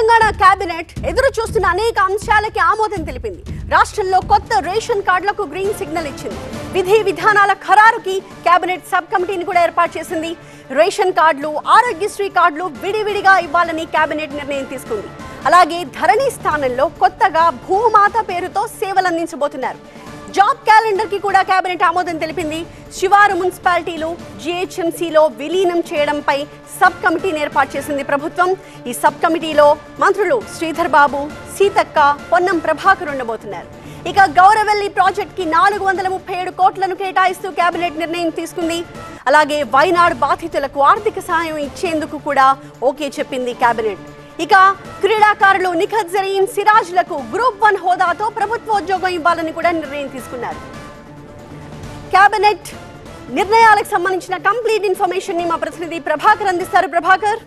Telangana cabinet ఎదురు చూస్తున్న అనేక అంశాలకి ఆమోదం తెలిపింది రాష్ట్రంలో కొత్త రేషన్ కార్డులకు గ్రీన్ సిగ్నల్ ఇచ్చింది విధి విధానాల ఖరారుకి కేబినెట్ సబ్ కమిటీని కూడా ఏర్పాటు చేసింది రేషన్ కార్డులు ఆరోగ్యశ్రీ కార్డులు విడివిడిగా ఇవ్వాలని కేబినెట్ నిర్ణయం తీసుకుంది అలాగే ధరణి స్థానంలో కొత్తగా భూమాత పేరుతో సేవలు అందించబోతున్నారు జాబ్ క్యాలెండర్ కి కూడా కేబినెట్ ఆమోదం తెలిపింది శివారు మున్సిపాలిటీలు జిహెచ్ఎంసీలో విలీనం చేయడంపై సబ్ కమిటీని ఏర్పాటు చేసింది ప్రభుత్వం ఈ సబ్ కమిటీలో మంత్రులు శ్రీధర్ బాబు సీతక్క పొన్నం ప్రభాకర్ ఉండబోతున్నారు ఇక గౌరవెల్లి ప్రాజెక్ట్ కి నాలుగు వందల ముప్పై ఏడు కోట్లను కేటాయిస్తూ కేబినెట్ నిర్ణయం తీసుకుంది అలాగే వైనాడ్ బాధితులకు ఆర్థిక సహాయం ఇచ్చేందుకు కూడా ఓకే చెప్పింది కేబినెట్ ఇక క్రీడాకారులు నిఖత్ జరీన్ సిరాజ్లకు గ్రూప్ వన్ హోదాతో ప్రభుత్వోద్యోగం ఇవ్వాలని కూడా నిర్ణయం తీసుకున్నారు కేబినెట్ నిర్ణయాలకు సంబంధించిన కంప్లీట్ ఇన్ఫర్మేషన్ ని మా ప్రతినిధి ప్రభాకర్ అందిస్తారు ప్రభాకర్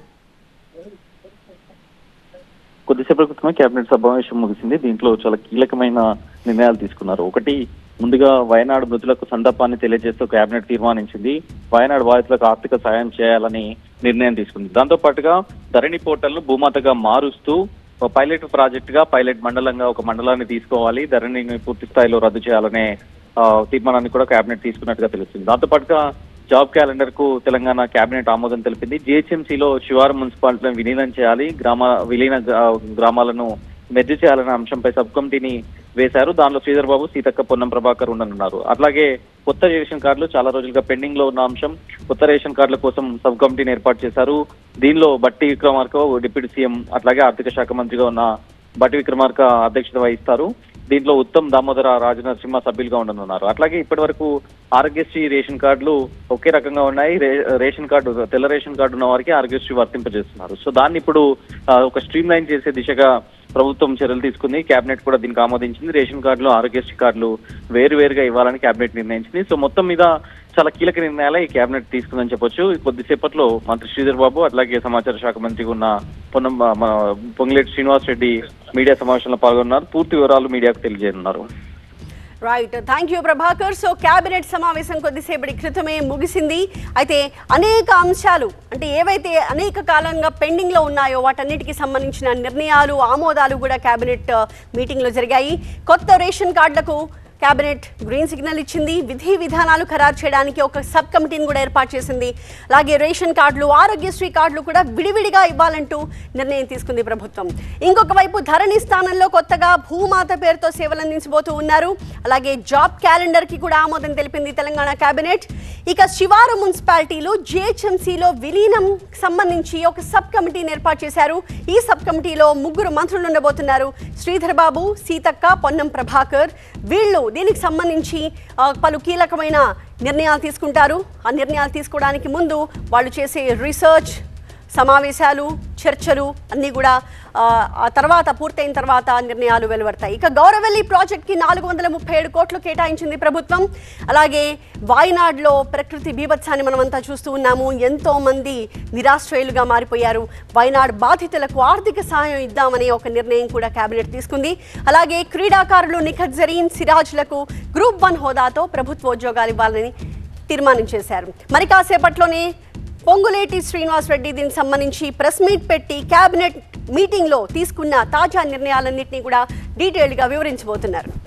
కొద్దిసేపటి క్రితమే కేబినెట్ సమావేశం ముగిసింది దీంట్లో చాలా కీలకమైన నిర్ణయాలు తీసుకున్నారు ఒకటి ముందుగా వయనాడు మృతులకు సంతాపాన్ని తెలియజేస్తూ కేబినెట్ తీర్మానించింది వయనాడు బాధితులకు ఆర్థిక సాయం చేయాలని నిర్ణయం తీసుకుంది దాంతో పాటుగా ధరణి పోర్టల్ ను భూమాతగా మారుస్తూ ఒక పైలట్ ప్రాజెక్ట్ గా పైలట్ మండలంగా ఒక మండలాన్ని తీసుకోవాలి ధరణిని పూర్తి స్థాయిలో రద్దు చేయాలనే ఆ, తీర్మానాన్ని కూడా కేబినెట్ తీసుకున్నట్టుగా తెలుస్తుంది దాంతో పాటుగా జాబ్ క్యాలెండర్ కు తెలంగాణ కేబినెట్ ఆమోదం తెలిపింది జిహెచ్ఎంసీలో శివారు మున్సిపాలిటీలను విలీనం చేయాలి గ్రామ విలీన గ్రా- గ్రామాలను మెర్జ్ చేయాలనే అంశంపై సబ్ కమిటీని వేశారు దానిలో శ్రీధర్ బాబు సీతక్క పొన్నం ప్రభాకర్ ఉండనున్నారు అట్లాగే కొత్త రేషన్ కార్డులు చాలా రోజులుగా పెండింగ్ లో ఉన్న అంశం కొత్త రేషన్ కార్డుల కోసం సబ్ కమిటీని ఏర్పాటు చేశారు దీనిలో బట్టి విక్రమార్క డిప్యూటీ సీఎం అట్లాగే ఆర్థిక శాఖ మంత్రిగా ఉన్న బట్టి విక్రమార్క అధ్యక్షత వహిస్తారు దీంట్లో ఉత్తమ్ దామోదర రాజనరసింహ సభ్యులుగా ఉండనున్నారు అట్లాగే ఇప్పటి వరకు ఆరోగ్యశ్రీ రేషన్ కార్డులు ఒకే రకంగా ఉన్నాయి రే- రేషన్ కార్డు తెల్ల రేషన్ కార్డు ఉన్న వారికి ఆరోగ్యశ్రీ వర్తింపజేస్తున్నారు సో దాన్ని ఇప్పుడు ఆ, ఒక స్ట్రీమ్ లైన్ చేసే దిశగా ప్రభుత్వం చర్యలు తీసుకుంది కేబినెట్ కూడా దీనికి ఆమోదించింది రేషన్ కార్డులు ఆరోగ్యశ్రీ కార్డులు వేరు వేరుగా ఇవ్వాలని కేబినెట్ నిర్ణయించింది సో మొత్తం మీద చాలా కీలక నిర్ణయాలే ఈ కేబినెట్ తీసుకుందని చెప్పొచ్చు కొద్దిసేపట్లో మంత్రి శ్రీధర్ బాబు అట్లాగే సమాచార శాఖ మంత్రిగా ఉన్న పొన్నం మన పొంగిలేటి శ్రీనివాస్ రెడ్డి మీడియా సమావేశంలో పాల్గొన్నారు పూర్తి వివరాలు మీడియాకు తెలియజేయనున్నారు right thank you Prabhakar so cabinet సమావేశం కొద్దిసేపటి క్రితమే ముగిసింది అయితే అనేక అంశాలు అంటే ఏవైతే అనేక కాలంగా పెండింగ్ లో ఉన్నాయో వాటన్నిటికీ సంబంధించిన నిర్ణయాలు ఆమోదాలు కూడా కేబినెట్ మీటింగ్ లో జరిగాయి కొత్త రేషన్ కార్డులకు కేబినెట్ గ్రీన్ సిగ్నల్ ఇచ్చింది విధి విధానాలు ఖరారు చేయడానికి ఒక సబ్ కమిటీని కూడా ఏర్పాటు చేసింది అలాగే రేషన్ కార్డులు ఆరోగ్యశ్రీ కార్డులు కూడా విడివిడిగా ఇవ్వాలంటూ నిర్ణయం తీసుకుంది ప్రభుత్వం ఇంకొక వైపు ధరణి స్థానంలో కొత్తగా భూమాత పేరుతో సేవలు అందించబోతూ ఉన్నారు అలాగే జాబ్ క్యాలెండర్ కి కూడా ఆమోదం తెలిపింది తెలంగాణ కేబినెట్ ఇక శివారు మున్సిపాలిటీలు జిహెచ్ఎంసీలో విలీనం సంబంధించి ఒక సబ్ కమిటీని ఏర్పాటు చేశారు ఈ సబ్ కమిటీలో ముగ్గురు మంత్రులు ఉండబోతున్నారు శ్రీధర్ బాబు సీతక్క పొన్నం ప్రభాకర్ వీళ్ళు దీనికి సంబంధించి ఆ, పలు కీలకమైన నిర్ణయాలు తీసుకుంటారు ఆ నిర్ణయాలు తీసుకోవడానికి ముందు వాళ్ళు చేసే రీసెర్చ్ సమావేశాలు చర్చలు అన్నీ కూడా ఆ, ఆ తర్వాత పూర్తయిన తర్వాత నిర్ణయాలు వెలువడతాయి ఇక గౌరవెల్లి ప్రాజెక్ట్కి నాలుగు వందల ముప్పై ఏడు కోట్లు కేటాయించింది ప్రభుత్వం అలాగే వాయనాడ్లో ప్రకృతి బీభత్సాన్ని మనమంతా చూస్తూ ఉన్నాము ఎంతో మంది నిరాశ్రయులుగా మారిపోయారు వాయనాడ్ బాధితులకు ఆర్థిక సహాయం ఇద్దామనే ఒక నిర్ణయం కూడా కేబినెట్ తీసుకుంది అలాగే క్రీడాకారులు నిఖత్ జరీన్ సిరాజ్లకు గ్రూప్ వన్ హోదాతో ప్రభుత్వోద్యోగాలు ఇవ్వాలని తీర్మానం చేశారు మరి కాసేపట్లోనే పొంగులేటి శ్రీనివాస్ రెడ్డి దీనికి సంబంధించి ప్రెస్ మీట్ పెట్టి కేబినెట్ మీటింగ్లో తీసుకున్న తాజా నిర్ణయాలన్నింటినీ కూడా డీటెయిల్డ్గా వివరించబోతున్నారు